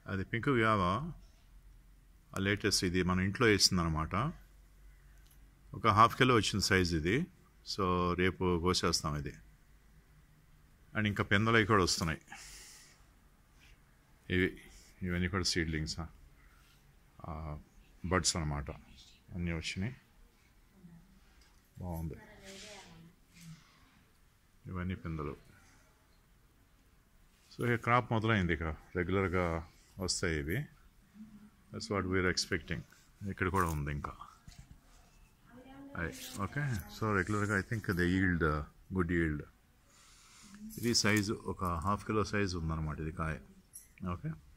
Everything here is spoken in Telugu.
అది పింక్ వ్యావా లేటెస్ట్ ఇది మన ఇంట్లో వేసిందనమాట ఒక హాఫ్ కిలో వచ్చిన సైజ్ ఇది సో రేపు కోసేస్తాం ఇది అండ్ ఇంకా పెందలవి కూడా వస్తున్నాయి ఇవి ఇవన్నీ కూడా సీడ్లింగ్స్ బడ్స్ అనమాట అన్నీ వచ్చినాయి బాగుంది ఇవన్నీ పిందలు సో ఇక క్రాప్ మొదలైంది ఇక రెగ్యులర్గా వస్తాయి ఇవి దట్స్ వాట్ వీఆర్ ఎక్స్పెక్టింగ్ ఇక్కడ కూడా ఉంది ఇంకా ఓకే సో రెగ్యులర్గా I think the yield good yield ఇది సైజు ఒక హాఫ్ కిలో సైజు ఉందన్నమాట ఇది కాయ ఓకే